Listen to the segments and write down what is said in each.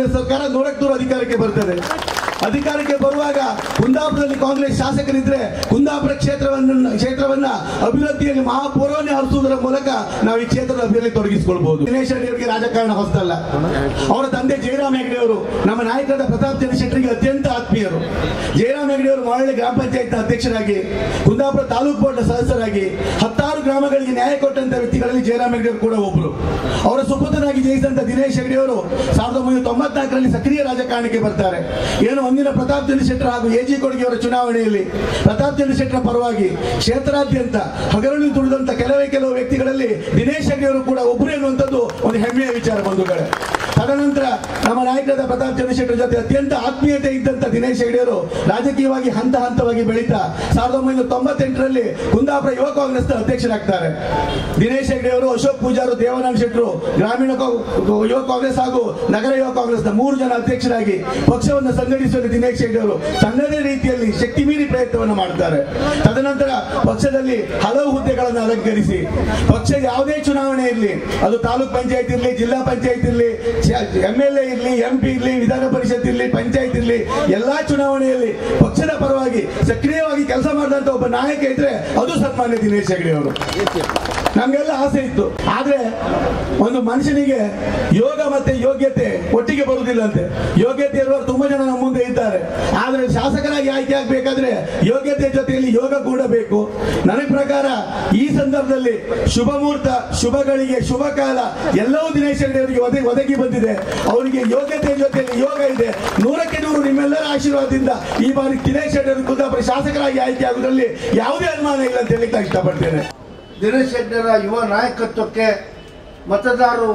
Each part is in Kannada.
ಕಾಂಗ್ರೆಸ್ ಸರ್ಕಾರ ನೂರಕ್ಕೆ ನೂರು ಅಧಿಕಾರಕ್ಕೆ ಬರ್ತದೆ ಅಧಿಕಾರಕ್ಕೆ ಬರುವಾಗ ಕುಂದಾಪುರದಲ್ಲಿ ಕಾಂಗ್ರೆಸ್ ಶಾಸಕರಿದ್ರೆ ಕುಂದಾಪುರ ಕ್ಷೇತ್ರವನ್ನು ಕ್ಷೇತ್ರವನ್ನ ಅಭಿವೃದ್ಧಿಯಲ್ಲಿ ಮಹಾಪೂರ್ವನೆ ಹರಿಸುವುದರ ಮೂಲಕ ನಾವು ಈ ಕ್ಷೇತ್ರದ ಅಭಿವೃದ್ಧಿ ತೊಡಗಿಸಿಕೊಳ್ಬಹುದು ದಿನೇಶ್ ರೆಡ್ಡಿ ಅವರಿಗೆ ರಾಜಕಾರಣ ಹೊಸದಲ್ಲ ಅವರ ತಂದೆ ಜಯರಾಮ್ ಹೆಗ್ಡೆ ಅವರು ನಮ್ಮ ನಾಯಕರಾದ ಪ್ರತಾಪ್ ಚಂದ್ರ ಶೆಟ್ಟರಿಗೆ ಅತ್ಯಂತ ಆತ್ಮೀಯರು ಜಯರಾಮ್ ಹೆಗ್ಡೆ ಅವರು ಮಾವಳ್ಳಿ ಗ್ರಾಮ ಪಂಚಾಯತ್ ಅಧ್ಯಕ್ಷರಾಗಿ ಕುಂದಾಪುರ ತಾಲೂಕು ಬೋರ್ಡ್ ಸದಸ್ಯರಾಗಿ ಹತ್ತಾರು ಗ್ರಾಮಗಳಿಗೆ ನ್ಯಾಯ ಕೊಟ್ಟಂತ ವ್ಯಕ್ತಿಗಳಲ್ಲಿ ಜಯರಾಮ್ ಹೆಗ್ಡೆ ಅವರು ಕೂಡ ಒಬ್ಬರು ಅವರ ಸುಪುತ್ರನಾಗಿ ಜಯಿಸಿದಂತ ದಿನೇಶ್ ಹೆಗ್ಡೆ ಅವರು ಸಾವಿರದ ಒಂಬೈನೂರ ತೊಂಬತ್ನಾಲ್ಕರಲ್ಲಿ ಸಕ್ರಿಯ ರಾಜಕಾರಣಕ್ಕೆ ಬರ್ತಾರೆ ಏನು ಒಂದಿನ ಪ್ರತಾಪ್ ಚಂದ್ರ ಶೆಟ್ಟರ್ ಹಾಗೂ ಎ ಜಿ ಕೊಡುಗೆ ಅವರ ಚುನಾವಣೆಯಲ್ಲಿ ಪ್ರತಾಪ್ ಚಂದ್ರ ಶೆಟ್ಟರ್ ಪರವಾಗಿ ಕ್ಷೇತ್ರಾದ್ಯಂತ ಹಗರಣಿ ತುಳಿದಂತ ಕೆಲವೇ ಕೆಲವು ವ್ಯಕ್ತಿಗಳಲ್ಲಿ ದಿನೇಶ್ ಹೆಗ್ಡೆ ಅವರು ಕೂಡ ಒಬ್ಬರು ಎನ್ನುವಂಥದ್ದು ಒಂದು ಹೆಮ್ಮೆಯ ವಿಚಾರ ಬಂಧುಗಳೇ ತದನಂತರ ನಮ್ಮ ನಾಯಕರಾದ ಪ್ರತಾಪ್ ಚಂದ್ರಶೇಖರ್ ಜೊತೆ ಅತ್ಯಂತ ಆತ್ಮೀಯತೆ ಇದ್ದಂತ ದಿನೇಶ್ ಹೆಗ್ಡೆಯವರು ರಾಜಕೀಯವಾಗಿ ಹಂತ ಹಂತವಾಗಿ ಬೆಳೀತಾ ಸಾವಿರದ ಒಂಬೈನೂರ ತೊಂಬತ್ತೆಂಟರಲ್ಲಿ ಕುಂದಾಪುರ ಯುವ ಕಾಂಗ್ರೆಸ್ ಅಧ್ಯಕ್ಷರಾಗ್ತಾರೆ ದಿನೇಶ್ ಹೆಗ್ಡೆಯವರು ಅಶೋಕ್ ಪೂಜಾರು ದೇವಾನಂದ ಶೆಟ್ಟರು ಗ್ರಾಮೀಣ ಕಾ- ಯುವ ಕಾಂಗ್ರೆಸ್ ಹಾಗೂ ನಗರ ಯುವ ಕಾಂಗ್ರೆಸ್ನ ಮೂರು ಜನ ಅಧ್ಯಕ್ಷರಾಗಿ ಪಕ್ಷವನ್ನು ಸಂಘಟಿಸುವಲ್ಲಿ ದಿನೇಶ್ ಹೆಗ್ಡೆಯವರು ತನ್ನದೇ ರೀತಿಯಲ್ಲಿ ಶಕ್ತಿ ಮೀರಿ ಪ್ರಯತ್ನವನ್ನು ಮಾಡ್ತಾರೆ ತದನಂತರ ಪಕ್ಷದಲ್ಲಿ ಹಲವು ಹುದ್ದೆಗಳನ್ನು ಅಲಂಕರಿಸಿ ಪಕ್ಷದ ಯಾವುದೇ ಚುನಾವಣೆ ಇರಲಿ ಅದು ತಾಲೂಕ್ ಪಂಚಾಯತ್ ಇರಲಿ ಜಿಲ್ಲಾ ಪಂಚಾಯತ್ ಇರಲಿ ಎಂ ಎಲ್ ಎ ಇರಲಿ ಎಂ ಪಿ ಇರಲಿ ವಿಧಾನ ಪರಿಷತ್ ಇರಲಿ ಪಂಚಾಯತ್ ಇರಲಿ ಎಲ್ಲಾ ಚುನಾವಣೆಯಲ್ಲಿ ಪಕ್ಷದ ಪರವಾಗಿ ಸಕ್ರಿಯವಾಗಿ ಕೆಲಸ ಮಾಡಿದಂತ ಒಬ್ಬ ನಾಯಕ ಇದ್ರೆ ಅದು ಸನ್ಮಾನ್ಯ ದಿನೇಶ್ ಹೆಗ್ಡೆ ಅವರು ನಮ್ಗೆಲ್ಲ ಆಸೆ ಇತ್ತು ಆದ್ರೆ ಒಂದು ಮನುಷ್ಯನಿಗೆ ಯೋಗ ಮತ್ತೆ ಯೋಗ್ಯತೆ ಒಟ್ಟಿಗೆ ಬರುವುದಿಲ್ಲಂತೆ ಯೋಗ್ಯತೆ ಇರುವವರು ತುಂಬಾ ಜನ ನಮ್ಮ ಮುಂದೆ ಇದ್ದಾರೆ ಆದ್ರೆ ಶಾಸಕರಾಗಿ ಆಯ್ಕೆ ಆಗ್ಬೇಕಾದ್ರೆ ಯೋಗ್ಯತೆ ಜೊತೆಯಲ್ಲಿ ಯೋಗ ಕೂಡ ಬೇಕು ನನಗೆ ಪ್ರಕಾರ ಈ ಸಂದರ್ಭದಲ್ಲಿ ಶುಭ ಮುಹೂರ್ತ ಶುಭಗಳಿಗೆ ಶುಭ ಕಾಲ ಎಲ್ಲವೂ ದಿನೇಶ್ ಹೆಗ್ಡೆ ಅವರಿಗೆ ಒದಗಿ ಒದಗಿ ಬಂದಿದೆ ಅವರಿಗೆ ಯೋಗ್ಯತೆ ಜೊತೆಯಲ್ಲಿ ಯೋಗ ಇದೆ ನೂರಕ್ಕೆ ನೂರು ನಿಮ್ಮೆಲ್ಲರ ಆಶೀರ್ವಾದದಿಂದ ಈ ಬಾರಿ ದಿನೇಶ್ ಹೆಗ್ಡೆ ಅವರು ಕುಂದಾಪುರ ಶಾಸಕರಾಗಿ ಆಯ್ಕೆ ಆಗುವುದರಲ್ಲಿ ಯಾವುದೇ ಅನುಮಾನ ಇಲ್ಲ ಅಂತ ಹೇಳಿಕ್ಕೆ ನಾನು ಇಷ್ಟಪಡ್ತೇನೆ ದಿನೇಶ್ ಶೆಟ್ಟರ ಯುವ ನಾಯಕತ್ವಕ್ಕೆ ಮತದಾರರು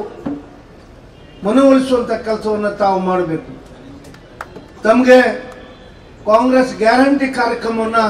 ಮನವೊಲಿಸುವಂತ ಕೆಲಸವನ್ನು ತಾವು ಮಾಡಬೇಕು ತಮಗೆ ಕಾಂಗ್ರೆಸ್ ಗ್ಯಾರಂಟಿ ಕಾರ್ಯಕ್ರಮವನ್ನು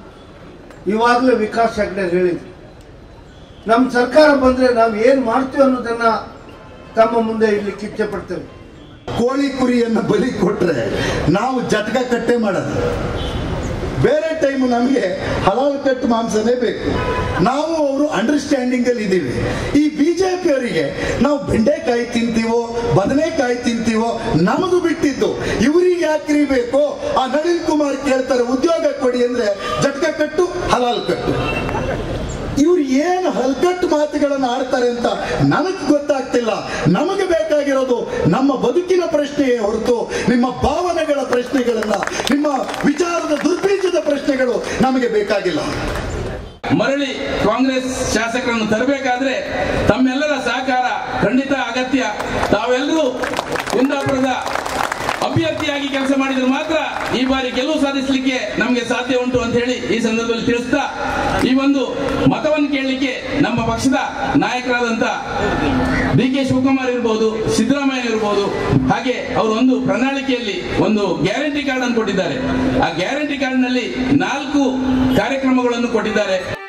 ಇವಾಗಲೇ ವಿಕಾಸ್ ಹೆಗ್ಡೆ ಹೇಳಿದ್ರು ನಮ್ಮ ಸರ್ಕಾರ ಬಂದ್ರೆ ನಾವು ಏನು ಮಾಡ್ತೀವಿ ಅನ್ನೋದನ್ನ ತಮ್ಮ ಮುಂದೆ ಇಲ್ಲಿ ಕಿಚ್ಚೆ ಪಡ್ತೇವೆ ಕೋಳಿ ಕುರಿಯನ್ನ ಬಲಿ ಕೊಟ್ರೆ ನಾವು ಜಟ್ಕ ಕಟ್ಟೆ ಮಾಡೋದು ಬೇರೆ ಟೈಮ್ ನಮಗೆ ಹಲಾಲ್ ಕಟ್ ಮಾಂಸನೇ ಬೇಕು ನಾವು ಅವರು ಅಂಡರ್ಸ್ಟ್ಯಾಂಡಿಂಗ್ ಅಲ್ಲಿ ಇದ್ದೀವಿ ಈ ಬಿಜೆಪಿ ಅವರಿಗೆ ನಾವು ಬೆಂಡೆಕಾಯಿ ತಿಂತೀವೋ ಬದನೆಕಾಯಿ ತಿಂತೀವೋ ನಮದು ಬಿಟ್ಟಿದ್ದು ಇವರಿಗೆ ಯಾಕ್ರಿ ಬೇಕು ಆ ನಳಿನ್ ಕುಮಾರ್ ಕೇಳ್ತಾರೆ ಉದ್ಯೋಗ ಕೊಡಿ ಅಂದ್ರೆ ಜಟ್ಕ ಕಟ್ಟು ಹಲಾಲ್ ಕಟ್ಟು ಇವ್ರು ಏನು ಹಲ್ಕಟ್ಟು ಮಾತುಗಳನ್ನು ಆಡ್ತಾರೆ ಅಂತ ನನಗೆ ಗೊತ್ತಾಗ್ತಿಲ್ಲ ನಮಗೆ ಬೇಕಾಗಿರೋದು ನಮ್ಮ ಬದುಕಿನ ಪ್ರಶ್ನೆಯೇ ಹೊರತು ನಿಮ್ಮ ಭಾವನೆಗಳ ಪ್ರಶ್ನೆಗಳನ್ನ ನಿಮ್ಮ ವಿಚಾರದ ದುರ್ಬೀಜದ ಪ್ರಶ್ನೆಗಳು ನಮಗೆ ಬೇಕಾಗಿಲ್ಲ ಮರಳಿ ಕಾಂಗ್ರೆಸ್ ಶಾಸಕರನ್ನು ತರಬೇಕಾದ್ರೆ ತಮ್ಮೆಲ್ಲರ ಸಹಕಾರ ಖಂಡಿತ ಅಗತ್ಯ ತಾವೆಲ್ಲರೂ ಕುಂದಾಪುರದ ಅಭ್ಯರ್ಥಿಯಾಗಿ ಕೆಲಸ ಮಾಡಿದ್ರೆ ಮಾತ್ರ ಈ ಬಾರಿ ಗೆಲುವು ಸಾಧಿಸಲಿಕ್ಕೆ ನಮಗೆ ಸಾಧ್ಯ ಉಂಟು ಅಂತ ಹೇಳಿ ಈ ಸಂದರ್ಭದಲ್ಲಿ ತಿಳಿಸ್ತಾ ಈ ಒಂದು ಮತವನ್ನು ಕೇಳಲಿಕ್ಕೆ ನಮ್ಮ ಪಕ್ಷದ ನಾಯಕರಾದಂತ ಡಿ ಕೆ ಶಿವಕುಮಾರ್ ಇರಬಹುದು ಸಿದ್ದರಾಮಯ್ಯ ಇರಬಹುದು ಹಾಗೆ ಅವರು ಒಂದು ಪ್ರಣಾಳಿಕೆಯಲ್ಲಿ ಒಂದು ಗ್ಯಾರಂಟಿ ಕಾರ್ಡ್ ಅನ್ನು ಕೊಟ್ಟಿದ್ದಾರೆ ಆ ಗ್ಯಾರಂಟಿ ಕಾರ್ಡ್ ನಲ್ಲಿ ನಾಲ್ಕು ಕಾರ್ಯಕ್ರಮಗಳನ್ನು ಕೊಟ್ಟಿದ್ದಾರೆ